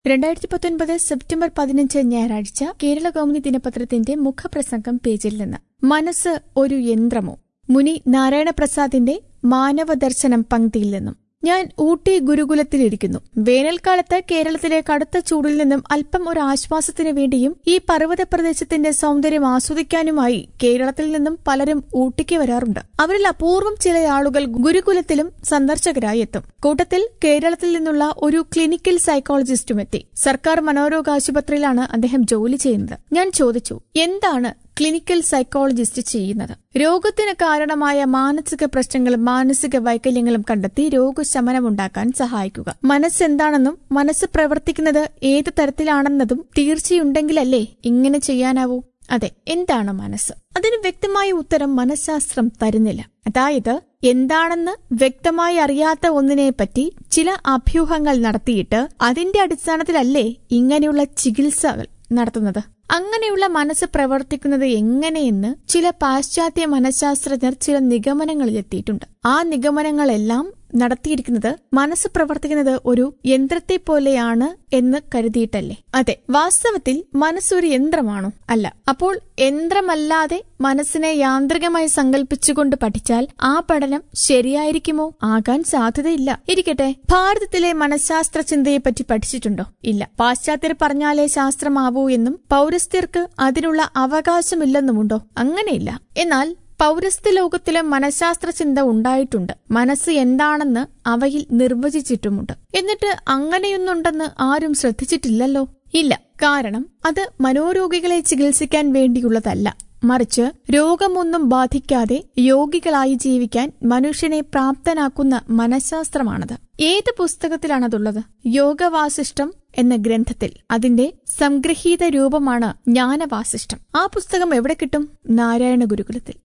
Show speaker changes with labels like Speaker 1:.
Speaker 1: രണ്ടായിരത്തി പത്തൊൻപത് സെപ്റ്റംബർ പതിനഞ്ച് ഞായറാഴ്ച കേരള കൗമുദി ദിനപത്രത്തിന്റെ മുഖപ്രസംഗം പേജിൽ നിന്ന് മനസ്സ് ഒരു യന്ത്രമോ മുനി നാരായണപ്രസാദിന്റെ മാനവദർശനം പങ്ക്തിയിൽ നിന്നും ഞാൻ ഊട്ടി ഗുരുകുലത്തിലിരിക്കുന്നു വേനൽക്കാലത്ത് കേരളത്തിലെ കടുത്ത ചൂടിൽ നിന്നും അല്പം ഒരു ആശ്വാസത്തിനു വേണ്ടിയും ഈ പർവ്വത പ്രദേശത്തിന്റെ സൗന്ദര്യം ആസ്വദിക്കാനുമായി കേരളത്തിൽ നിന്നും പലരും ഊട്ടിക്ക് വരാറുണ്ട് അവരിൽ അപൂർവം ചില ആളുകൾ ഗുരുകുലത്തിലും സന്ദർശകരായി എത്തും കൂട്ടത്തിൽ കേരളത്തിൽ നിന്നുള്ള ഒരു ക്ലിനിക്കൽ സൈക്കോളജിസ്റ്റും എത്തി സർക്കാർ മനോരോഗ ആശുപത്രിയിലാണ് അദ്ദേഹം ജോലി ചെയ്യുന്നത് ഞാൻ ചോദിച്ചു എന്താണ് ക്ലിനിക്കൽ സൈക്കോളജിസ്റ്റ് ചെയ്യുന്നത് രോഗത്തിന് കാരണമായ മാനസിക പ്രശ്നങ്ങളും മാനസിക വൈകല്യങ്ങളും കണ്ടെത്തി രോഗശമനമുണ്ടാക്കാൻ സഹായിക്കുക മനസ്സെന്താണെന്നും മനസ്സ് പ്രവർത്തിക്കുന്നത് ഏത് തരത്തിലാണെന്നതും തീർച്ചയുണ്ടെങ്കിലല്ലേ ഇങ്ങനെ ചെയ്യാനാവൂ അതെ എന്താണ് മനസ്സ് അതിന് വ്യക്തമായ ഉത്തരം മനഃശാസ്ത്രം തരുന്നില്ല അതായത് എന്താണെന്ന് വ്യക്തമായി അറിയാത്ത ഒന്നിനെപ്പറ്റി ചില അഭ്യൂഹങ്ങൾ നടത്തിയിട്ട് അതിന്റെ അടിസ്ഥാനത്തിലല്ലേ ഇങ്ങനെയുള്ള ചികിത്സകൾ നടത്തുന്നത് അങ്ങനെയുള്ള മനസ്സ് പ്രവർത്തിക്കുന്നത് എങ്ങനെയെന്ന് ചില പാശ്ചാത്യ മനഃശാസ്ത്രജ്ഞർ ചില നിഗമനങ്ങളിലെത്തിയിട്ടുണ്ട് ആ നിഗമനങ്ങളെല്ലാം നടത്തിയിരിക്കുന്നത് മനസ്സ് പ്രവർത്തിക്കുന്നത് ഒരു യന്ത്രത്തെ പോലെയാണ് എന്ന് കരുതിയിട്ടല്ലേ അതെ വാസ്തവത്തിൽ മനസ്സൊരു യന്ത്രമാണോ അല്ല അപ്പോൾ യന്ത്രമല്ലാതെ മനസ്സിനെ യാന്ത്രികമായി സങ്കല്പിച്ചുകൊണ്ട് പഠിച്ചാൽ ആ പഠനം ശരിയായിരിക്കുമോ ആകാൻ സാധ്യതയില്ല ഇരിക്കട്ടെ ഭാരതത്തിലെ മനഃശാസ്ത്ര ചിന്തയെപ്പറ്റി പഠിച്ചിട്ടുണ്ടോ ഇല്ല പാശ്ചാത്യർ പറഞ്ഞാലേ ശാസ്ത്രമാവൂ എന്നും പൗരസ്ത്യർക്ക് അതിനുള്ള അവകാശമില്ലെന്നുമുണ്ടോ അങ്ങനെയില്ല എന്നാൽ പൗരസ്ത്യ ലോകത്തിലെ മനഃശാസ്ത്ര ചിന്ത ഉണ്ടായിട്ടുണ്ട് മനസ്സ് എന്താണെന്ന് അവയിൽ നിർവചിച്ചിട്ടുമുണ്ട് എന്നിട്ട് അങ്ങനെയൊന്നുണ്ടെന്ന് ആരും ശ്രദ്ധിച്ചിട്ടില്ലല്ലോ ഇല്ല കാരണം അത് മനോരോഗികളെ ചികിത്സിക്കാൻ വേണ്ടിയുള്ളതല്ല മറിച്ച് രോഗമൊന്നും ബാധിക്കാതെ യോഗികളായി ജീവിക്കാൻ മനുഷ്യനെ പ്രാപ്തനാക്കുന്ന മനഃശാസ്ത്രമാണത് ഏത് പുസ്തകത്തിലാണതുള്ളത് യോഗവാസിഷ്ടം എന്ന ഗ്രന്ഥത്തിൽ അതിന്റെ സംഗ്രഹീത രൂപമാണ് ജ്ഞാനവാസിഷ്ടം ആ പുസ്തകം എവിടെ കിട്ടും നാരായണ ഗുരുകുലത്തിൽ